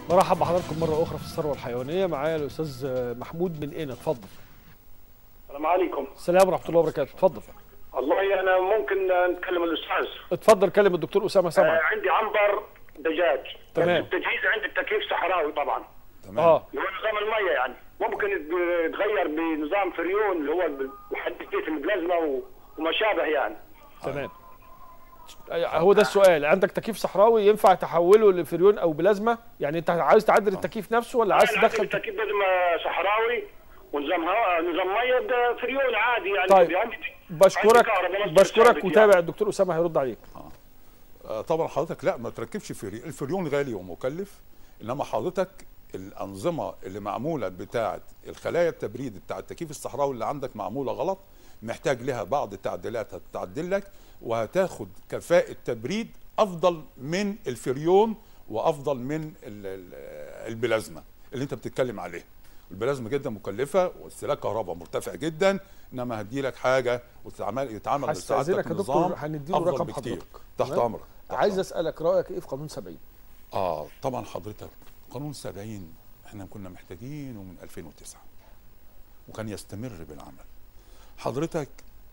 مرحب بحضراتكم مرة أخرى في الثروة الحيوانية معايا الأستاذ محمود من إينا اتفضل السلام عليكم السلام ورحمة الله وبركاته اتفضل والله انا ممكن نتكلم الاستاذ اتفضل كلم الدكتور أسامة آه سمعك عندي عنبر دجاج تمام. التجهيز عندي التكييف صحراوي طبعا تمام اه اللي هو نظام الميه يعني ممكن يت- يتغير بنظام فريون اللي هو محدثيه البلازما و- وما شابه يعني تمام هو ده السؤال عندك تكييف صحراوي ينفع تحوله لفريون او بلازما يعني انت عايز تعدل التكييف نفسه ولا عايز أنا عندي تدخل التكييف لازم صحراوي ونظام هواء نظام ميه ده فريون عادي يعني طيب. عندي- عندي بشكرك كهرباء مصدر بشكرك ثابت وتابع الدكتور اسامه هيرد عليك آه، طبعا حضرتك لا ما تركبش فريون الفريون غالي ومكلف انما حضرتك الانظمه اللي معموله بتاعه الخلايا التبريد بتاع التكييف الصحراوي اللي عندك معموله غلط محتاج لها بعض التعديلات هتتعدل لك وهتاخد كفاءه تبريد افضل من الفريون وافضل من ال- ال- البلازما اللي انت بتتكلم عليها البلازما جدا مكلفه واستهلاك كهرباء مرتفع جدا انما هدي لك حاجه وتتعمل يتعمل هستأذنك لسعادتك يا دكتور، نظام هنديله أفضل رقم بكتير. حضرتك. تحت تمام؟ امرك تحت عايز أمرك. اسالك رايك ايه في قانون 70 اه طبعا حضرتك قانون 70 احنا كنا محتاجينه من 2009 وكان يستمر بالعمل حضرتك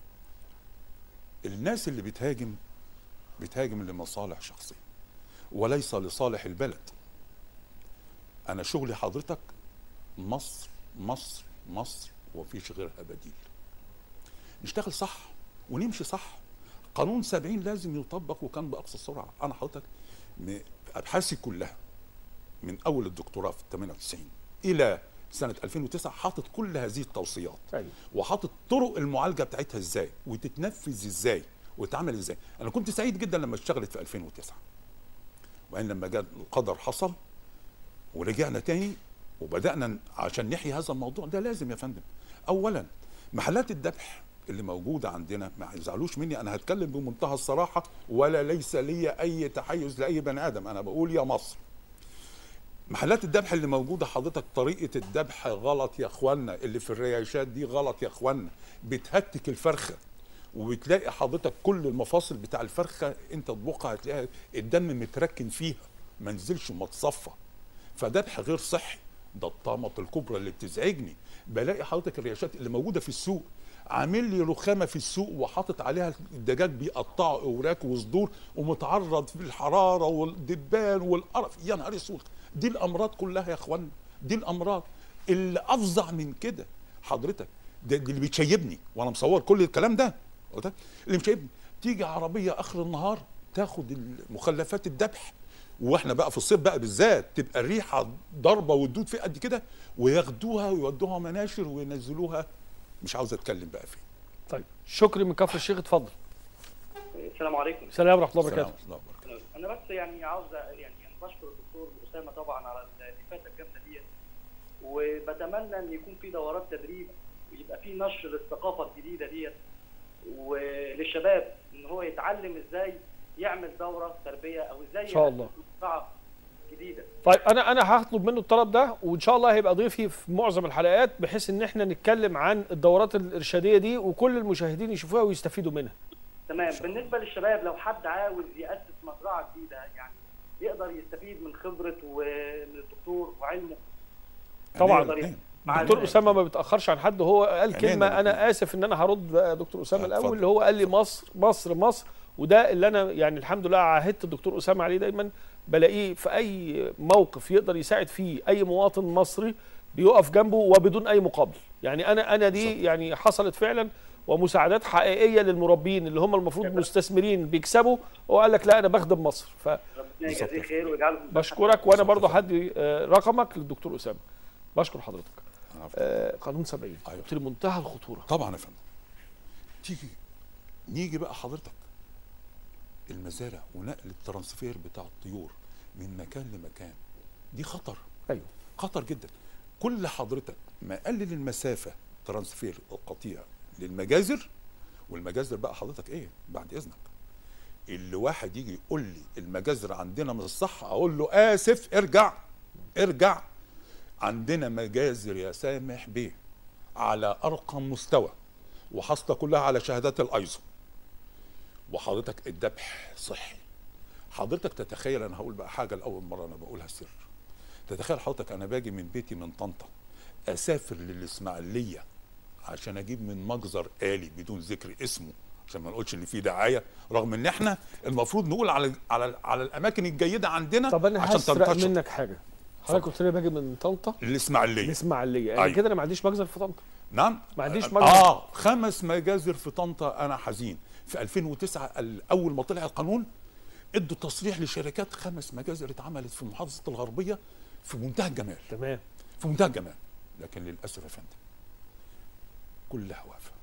الناس اللي بتهاجم بتهاجم لمصالح شخصيه وليس لصالح البلد انا شغلي حضرتك مصر مصر مصر ومفيش غيرها بديل نشتغل صح ونمشي صح قانون 70 لازم يطبق وكان باقصى سرعه انا حضرتك م- ابحاثي كلها من اول الدكتوراه في 98 الى سنه 2009 حاطط كل هذه التوصيات أيوة. وحاطط طرق المعالجه بتاعتها ازاي وتتنفذ ازاي وتتعمل ازاي انا كنت سعيد جدا لما اشتغلت في 2009 وبعدين لما جاء القدر حصل ورجعنا تاني وبدانا ن- عشان نحيي هذا الموضوع ده لازم يا فندم اولا محلات الذبح اللي موجوده عندنا ما يزعلوش مني انا هتكلم بمنتهى الصراحه ولا ليس لي اي تحيز لاي بني ادم انا بقول يا مصر محلات الذبح اللي موجوده حضرتك طريقه الذبح غلط يا اخوانا اللي في الرياشات دي غلط يا اخوانا بتهتك الفرخه وبتلاقي حضرتك كل المفاصل بتاع الفرخه انت تطبخها هتلاقيها الدم متركن فيها ما نزلش متصفى فذبح غير صحي ده الطامة الكبرى اللي بتزعجني بلاقي حضرتك الرياشات اللي موجوده في السوق عامل لي رخامه في السوق وحاطط عليها الدجاج بيقطعوا اوراق وصدور ومتعرض في الحراره والدبان والقرف يا نهار اسود دي الامراض كلها يا اخوانا دي الامراض اللي افظع من كده حضرتك ده ده اللي بيتشيبني وانا مصور كل الكلام ده واخد؟ اللي مشيبني تيجي عربيه اخر النهار تاخد مخلفات الذبح واحنا بقى في الصيف بقى بالذات تبقى الريحه ضربه والدود في قد كده وياخدوها ويودوها مناشر وينزلوها مش عاوز اتكلم بقى فيه طيب شكري من كفر الشيخ اتفضل السلام عليكم سلام ورحمه الله السلام وبركاته ورحمة الله وبركاته. انا بس يعني عاوز يعني يعني بشكر الدكتور اسامه طبعا على الافاده الجامده ديت وبتمنى ان يكون في دورات تدريب ويبقى في نشر للثقافه الجديده ديت وللشباب ان هو يتعلم ازاي يعمل دوره تربيه او ازاي إن شاء الله. يأسس مزرعه جديده طيب انا انا هطلب منه الطلب ده وان شاء الله هيبقى ضيفي في معظم الحلقات بحيث ان احنا نتكلم عن الدورات الارشاديه دي وكل المشاهدين يشوفوها ويستفيدوا منها تمام بالنسبه للشباب لو حد عاوز ياسس مزرعه جديده يعني يقدر يستفيد من خبره ومن الدكتور وعلمه طبعاً. عينيا الاتنين. مع دكتور الناس. اسامه ما بيتاخرش عن حد وهو قال عينينا كلمه انا الاتنين. اسف ان انا هرد بقى يا دكتور اسامه آه، الاول اتفضل. اللي هو قال لي مصر مصر مصر وده اللي انا يعني الحمد لله عاهدت الدكتور اسامه عليه دايما بلاقيه في اي موقف يقدر يساعد فيه اي مواطن مصري بيقف جنبه وبدون اي مقابل يعني انا انا دي بالظبط. يعني حصلت فعلا ومساعدات حقيقيه للمربين اللي هم المفروض مستثمرين بيكسبوا هو قال لك لا انا بخدم مصر ربنا يجازيه خير ويجعله فبشكرك وانا برضو هدي آه، رقمك للدكتور اسامه بشكر حضرتك أنا عارف. آه، قانون 70 أيوة. قلت لي منتهى الخطوره طبعا يا فندم تيجي نيجي بقى حضرتك المزارع ونقل الترانسفير بتاع الطيور من مكان لمكان دي خطر ايوه خطر جدا كل حضرتك ما قلل المسافه ترانسفير القطيع للمجازر والمجازر بقى حضرتك ايه بعد اذنك اللي واحد يجي يقول لي المجازر عندنا مش صح اقول له اسف ارجع ارجع عندنا مجازر يا سامح بيه على ارقى مستوى وحاصله كلها على شهادات الايزو وحضرتك الذبح صحي حضرتك تتخيل انا هقول بقى حاجه لاول مره انا بقولها سر تتخيل حضرتك انا باجي من بيتي من طنطا اسافر للاسماعيليه عشان اجيب من مجزر آلي بدون ذكر اسمه عشان ما نقولش ان في دعايه رغم ان احنا المفروض نقول على على على الاماكن الجيده عندنا طب انا عشان هسرق تنتشر منك حاجه حضرتك قلت لي باجي من طنطا الاسماعيليه الاسماعيليه يعني أيوة. كده انا ما عنديش مخزن في طنطا نعم ما عنديش آه، مجزر. اه خمس مجازر في طنطا انا حزين في 2009 ال- اول ما طلع القانون ادوا تصريح لشركات خمس مجازر اتعملت في محافظه الغربيه في منتهى الجمال تمام في منتهى الجمال لكن للاسف يا فندم كلها واقفه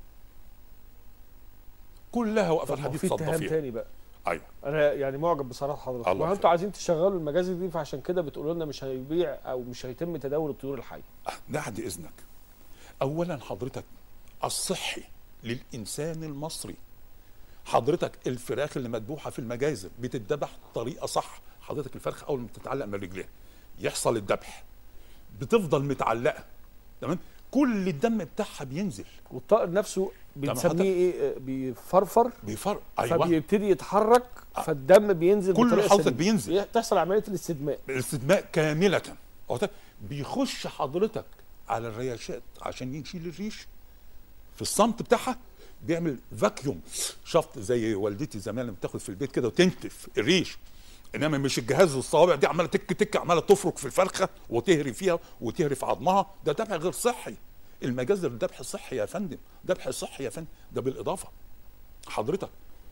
كلها واقفه طب ما هو الحديث في صدى اتهام فيها تاني بقى ايوه انا يعني معجب بصراحه حضرتك الله ما هو انتوا يخليك. عايزين تشغلوا المجازر دي فعشان كده بتقولوا لنا مش هيبيع او مش هيتم تداول الطيور الحيه بعد اذنك اولا حضرتك الصحي للانسان المصري حضرتك الفراخ اللي مذبوحه في المجازر بتتذبح بطريقه صح حضرتك الفرخه اول ما بتتعلق من رجليها يحصل الذبح بتفضل متعلقه تمام كل الدم بتاعها بينزل والطائر نفسه بنسميه حضرتك- ايه آه، بيفرفر بيفرق ايوه فبيبتدي يتحرك فالدم بينزل كل بطريقة حضرتك سليمة. بينزل. تحصل عمليه الاستدماء الاستدماء كامله واخد- بيخش حضرتك على الرياشات عشان يشيل الريش في الصمت بتاعها بيعمل فاكيوم شفط زي والدتي زمان لما بتاخد في البيت كده وتنتف الريش انما مش الجهاز والصوابع دي عماله تك تك عماله تفرك في الفرخه وتهري فيها وتهري في عظمها ده ذبح غير صحي المجازر ذبح صحي يا فندم ذبح صحي يا فندم ده بالاضافه حضرتك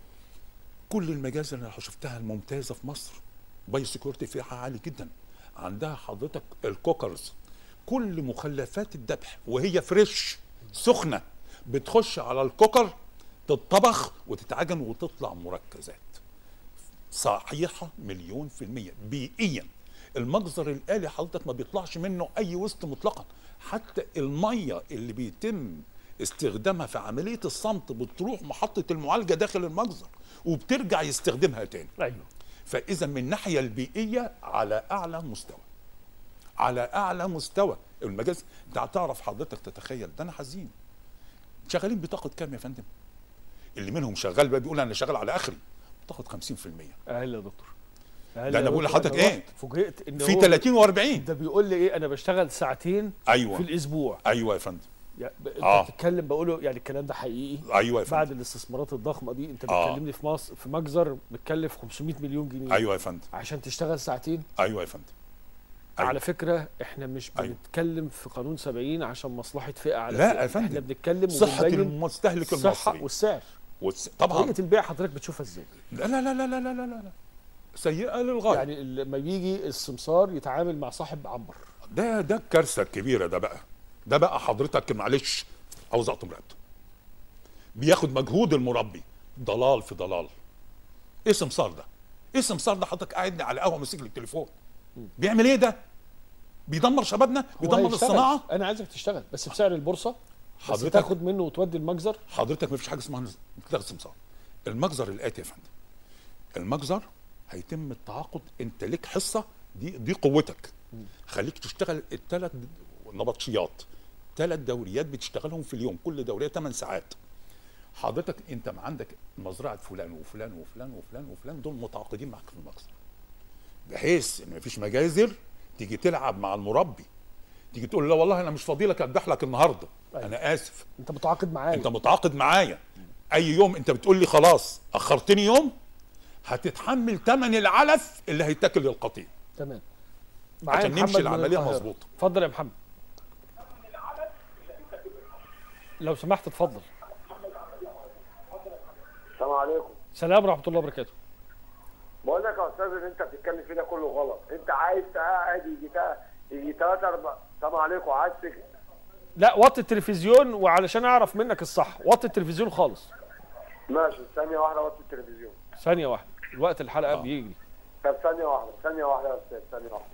كل المجازر اللي شفتها الممتازه في مصر باي سكيورتي فيها عالي جدا عندها حضرتك الكوكرز كل مخلفات الذبح وهي فريش سخنه بتخش على الكوكر تتطبخ وتتعجن وتطلع مركزات صحيحه مليون في الميه بيئيا المجزر الالي حضرتك ما بيطلعش منه اي وسط مطلقا حتى الميه اللي بيتم استخدامها في عمليه الصمت بتروح محطه المعالجه داخل المجزر وبترجع يستخدمها تاني ايوه فاذا من الناحيه البيئيه على اعلى مستوى على اعلى مستوى المجاز انت هتعرف حضرتك تتخيل ده انا حزين شغالين بطاقه كام يا فندم اللي منهم شغال بقى بيقول انا شغال على اخري بتاخد 50% اهلا يا دكتور أهلا ده يا أنا بقول دكتور. لحضرتك أنا إيه؟ رحت فوجئت ان في هو 30 و40 ده بيقول لي ايه انا بشتغل ساعتين ايوه في الاسبوع ايوه يا فندم يعني ب- انت آه. بتتكلم بقول له يعني الكلام ده حقيقي ايوه يا بعد فندم الاستثمارات الضخمه دي انت آه. بتكلمني في مصر في مجزر بتكلف 500 مليون جنيه ايوه يا فندم عشان تشتغل ساعتين ايوه يا فندم أيوة. على فكره احنا مش أيوة. بنتكلم في قانون 70 عشان مصلحه فئه على لا فئة. يا فندم. احنا بنتكلم صحه وبنبين المستهلك الصحه المصري والسعر والس... طبعا طريقه البيع حضرتك بتشوفها ازاي لا لا لا لا لا لا لا لا سيئه للغايه يعني لما بيجي السمسار يتعامل مع صاحب عنبر ده ده الكارثه الكبيره ده بقى ده بقى حضرتك معلش عاوز اقطم رقبته بياخد مجهود المربي ضلال في ضلال ايه سمسار ده ايه سمسار ده حضرتك قاعد على قهوه ماسك لي التليفون بيعمل ايه ده بيدمر شبابنا هو بيدمر هيشتغل. الصناعه انا عايزك تشتغل بس بسعر البورصه بس حضرتك- تاخد منه وتودي المجزر حضرتك ما فيش حاجه اسمها تلغي السمسار المجزر الاتي يا فندم المجزر هيتم التعاقد انت ليك حصه دي دي قوتك خليك تشتغل الثلاث نبطشيات ثلاث دوريات بتشتغلهم في اليوم كل دوريه 8 ساعات حضرتك انت ما عندك مزرعه فلان وفلان وفلان وفلان وفلان دول متعاقدين معاك في المجزر بحيث ان مفيش مجازر تيجي تلعب مع المربي تيجي تقول لا والله انا مش فاضي لك اذبح لك النهارده أيوة. انا اسف انت متعاقد معايا انت متعاقد معايا اي يوم انت بتقول لي خلاص اخرتني يوم هتتحمل ثمن العلف اللي هيتاكل للقطيع تمام عشان محمد نمشي من العملية القاهرة. مظبوطة. اتفضل يا محمد لو سمحت اتفضل السلام عليكم سلام ورحمه الله وبركاته بقول لك يا استاذ اللي انت بتتكلم فيه ده كله غلط انت عايز تقعد يجي تا- يجي ثلاث اربع السلام عليكم عايز تك- لا وطي التلفزيون وعلشان اعرف منك الصح وطي التلفزيون خالص ماشي ثانيه واحده وقت التلفزيون ثانيه واحده الوقت الحلقه آه. بيجري طب ثانيه واحده ثانيه واحده يا استاذ ثانيه واحده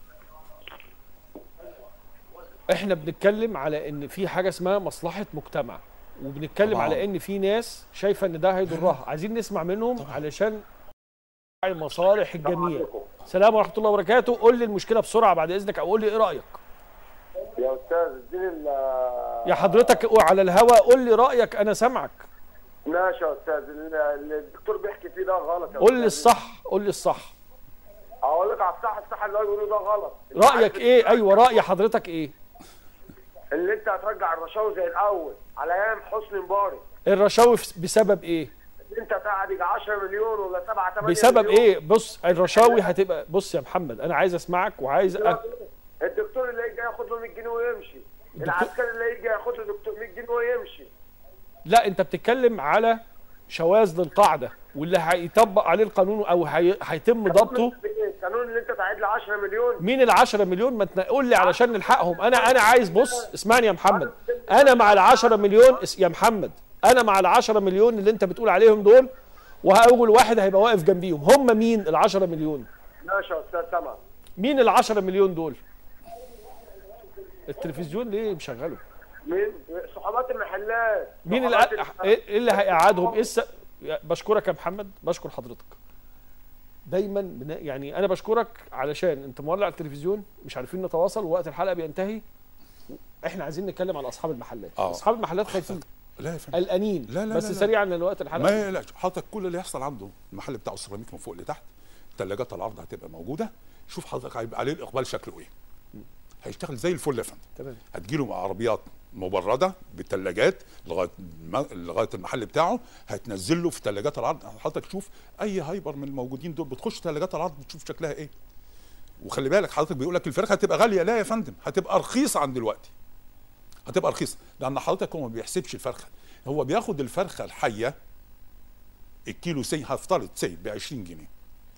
احنا بنتكلم على ان في حاجه اسمها مصلحه مجتمع وبنتكلم طبعاً. على ان في ناس شايفه ان ده هيضرها عايزين نسمع منهم علشان نراعي مصالح الجميع سلام ورحمه الله وبركاته قول لي المشكله بسرعه بعد اذنك او قول لي ايه رايك يا استاذ اديني ال- يا حضرتك على الهوا قول لي رايك انا سامعك ماشي يا استاذ ال- اللي الدكتور بيحكي فيه ده غلط يا قول لي أستاذ. الصح قول لي الصح اقول لك على الصح صح الصح اللي هو بيقوله ده غلط رايك ايه ايوه راي حضرتك ايه اللي انت هترجع الرشاوي زي الاول على ايام حسني مبارك الرشاوي في- بسبب ايه اللي انت تقعد يجي 10 مليون ولا 7 8 بسبب مليون. ايه بص الرشاوي هتبقى بص يا محمد انا عايز اسمعك وعايز أ... الدكتور اللي يجي ياخد له 100 جنيه ويمشي العسكري اللي يجي ياخد له دكتور 100 جنيه ويمشي لا انت بتتكلم على شواذ للقاعده واللي هيطبق عليه القانون او هي... هيتم ضبطه القانون اللي انت تعيد له 10 مليون مين ال 10 مليون ما تقول لي علشان نلحقهم انا انا عايز بص اسمعني يا محمد انا مع ال 10 مليون اس- يا محمد انا مع ال 10 مليون اللي انت بتقول عليهم دول واول واحد هيبقى واقف جنبيهم هم مين ال 10 مليون ماشي يا استاذ سمع مين ال 10 مليون دول التلفزيون ليه مشغله مين صحابات المحلات مين اللي صحابات ايه المحلات. إيه اللي هيقعدهم ايه الس... يا- بشكرك يا محمد بشكر حضرتك دايما بنا... يعني انا بشكرك علشان انت مولع التلفزيون مش عارفين نتواصل ووقت الحلقه بينتهي احنا عايزين نتكلم على اصحاب المحلات آه. اصحاب المحلات خايفين لا يا فندم قلقانين لا، لا، بس لا، لا. سريعا لان وقت الحلقه ما يقلقش حضرتك كل اللي يحصل عنده المحل بتاعه سيراميك من فوق لتحت ثلاجات العرض هتبقى موجوده شوف حضرتك هيبقى عليه الاقبال شكله ايه هيشتغل زي الفل يا فندم تمام هتجيله مع عربيات مبرده بالثلاجات لغايه الم- لغايه المحل بتاعه هتنزل له في ثلاجات العرض حضرتك شوف اي هايبر من الموجودين دول بتخش ثلاجات العرض بتشوف شكلها ايه وخلي بالك حضرتك بيقول لك الفراخ هتبقى غاليه لا يا فندم هتبقى رخيصه عن دلوقتي هتبقى رخيصه لان حضرتك هو ما بيحسبش الفرخه هو بياخد الفرخه الحيه الكيلو سي هفترض سي ب 20 جنيه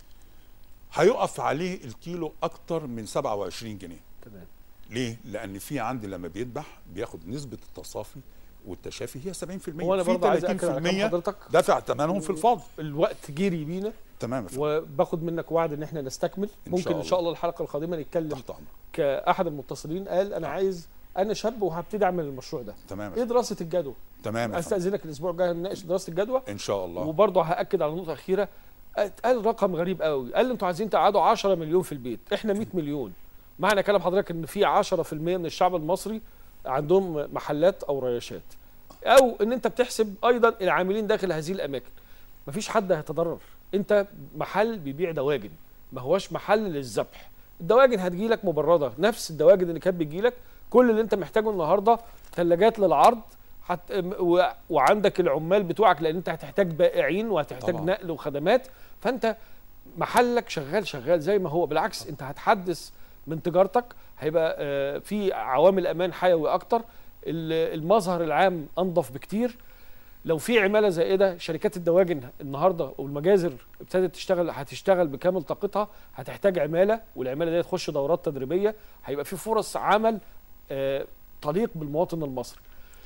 هيقف عليه الكيلو اكتر من 27 جنيه تمام ليه؟ لأن في عندي لما بيذبح بياخد نسبة التصافي والتشافي هي 70% هو أنا في برضه عايز أأكد على كلام 30% حضرتك. دفع ثمنهم في الفاضي الوقت جري بينا تمام يا فندم وباخد منك وعد ان احنا نستكمل إن ممكن شاء ان الله. شاء الله الحلقه القادمه نتكلم تحت أمرك كاحد المتصلين قال انا عايز انا شاب وهبتدي اعمل المشروع ده تمام يا ايه فندم دراسه الجدوى تمام يا فندم استاذنك الاسبوع الجاي نناقش دراسه الجدوى إن شاء الله وبرضه هاكد على نقطه اخيره قال رقم غريب قوي قال انتوا عايزين تقعدوا 10 مليون في البيت احنا 100 مليون معنى كلام حضرتك ان في 10% من الشعب المصري عندهم محلات او رياشات او ان انت بتحسب ايضا العاملين داخل هذه الاماكن مفيش حد هيتضرر انت محل بيبيع دواجن ما هوش محل للذبح الدواجن هتجيلك مبرده نفس الدواجن اللي كانت بتجيلك كل اللي انت محتاجه النهارده ثلاجات للعرض حت... و... وعندك العمال بتوعك لان انت هتحتاج بائعين وهتحتاج طبعاً. نقل وخدمات فانت محلك شغال شغال زي ما هو بالعكس انت هتحدث من تجارتك هيبقى آه، في عوامل امان حيوي اكتر ال- المظهر العام انظف بكتير لو في عماله زائده شركات الدواجن النهارده والمجازر ابتدت تشتغل هتشتغل بكامل طاقتها هتحتاج عماله والعماله دي تخش دورات تدريبيه هيبقى في فرص عمل آه، تليق بالمواطن المصري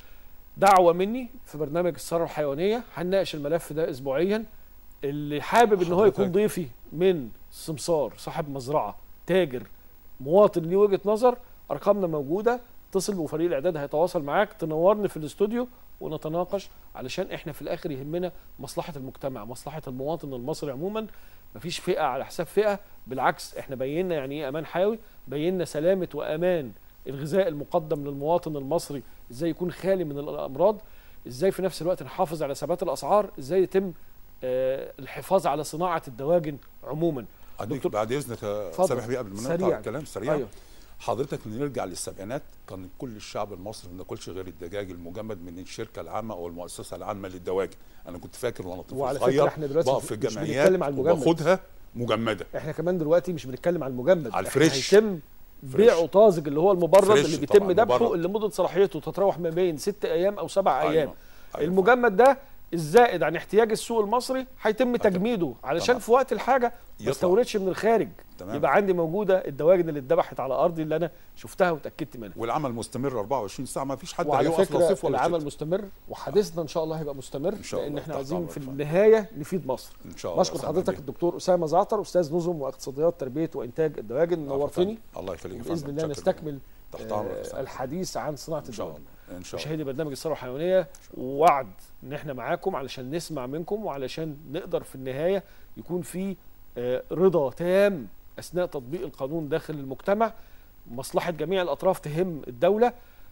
دعوه مني في برنامج الثروه الحيوانيه هنناقش الملف ده اسبوعيا اللي حابب ان هو يكون حضرتك- ضيفي من سمسار صاحب مزرعه تاجر مواطن ليه وجهه نظر ارقامنا موجوده اتصل وفريق الاعداد هيتواصل معاك تنورني في الاستوديو ونتناقش علشان احنا في الاخر يهمنا مصلحه المجتمع مصلحه المواطن المصري عموما مفيش فئه على حساب فئه بالعكس احنا بينا يعني ايه امان حيوي بينا سلامه وامان الغذاء المقدم للمواطن المصري ازاي يكون خالي من الامراض ازاي في نفس الوقت نحافظ على ثبات الاسعار ازاي يتم آه، الحفاظ على صناعه الدواجن عموما أديك دكتور- بعد إذنك يا اتفضل. سامح بيه قبل ما نقطع سريعاً. الكلام سريع أيوه. حضرتك نرجع للسبعينات كان كل الشعب المصري ما ناكلش غير الدجاج المجمد من الشركه العامه او المؤسسه العامه للدواجن انا كنت فاكر وانا وعلى طفل فكرة صغير إحنا دلوقتي بقف في مش الجمعيات بنتكلم على المجمد. وباخدها مجمده احنا كمان دلوقتي مش بنتكلم على المجمد على إحنا الفريش. هيتم بيعه طازج اللي هو المبرد فريش اللي بيتم طبعاً، ذبحه مبرد. اللي مده صلاحيته تتراوح ما بين ست ايام او سبع أيوة. ايام أيوة. المجمد ده الزائد عن احتياج السوق المصري هيتم تجميده علشان طبعاً. في وقت الحاجه ما يطلع. استوردش من الخارج تمام. يبقى عندي موجوده الدواجن اللي اتذبحت على ارضي اللي انا شفتها وتاكدت منها والعمل مستمر 24 ساعه ما فيش حد وعلى هيقف لا فكره صيف ولا العمل شتاء. مستمر وحديثنا ان شاء الله هيبقى مستمر إن شاء لان الله. احنا تحت عايزين أمرك في فندم. النهايه نفيد مصر ان شاء الله بشكر سامح حضرتك بيه. الدكتور اسامه زعتر استاذ نظم واقتصاديات تربيه وانتاج الدواجن نورتني الله يخليك يا باذن فندم. الله شكراً. نستكمل تحت آه، امرك يا سامح. الحديث عن صناعه ان شاء الدواجن الله ان شاء الله مشاهدي برنامج الثروه الحيوانيه ووعد ان احنا معاكم علشان نسمع منكم وعلشان نقدر في النهايه يكون في آه، رضا تام اثناء تطبيق القانون داخل المجتمع مصلحه جميع الاطراف تهم الدوله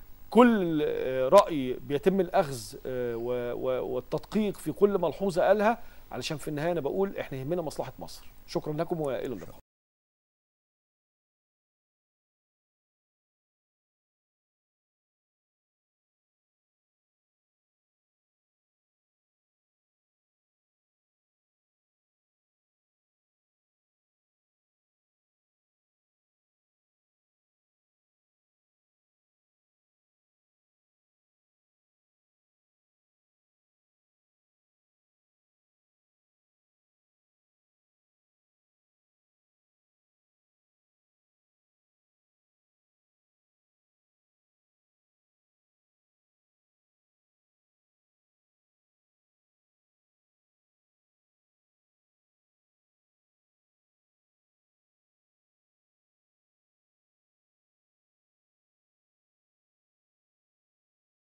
كل آه، راي بيتم الاخذ آه، و- و- والتدقيق في كل ملحوظه قالها علشان في النهايه انا بقول احنا يهمنا مصلحه مصر شكرا لكم والى اللقاء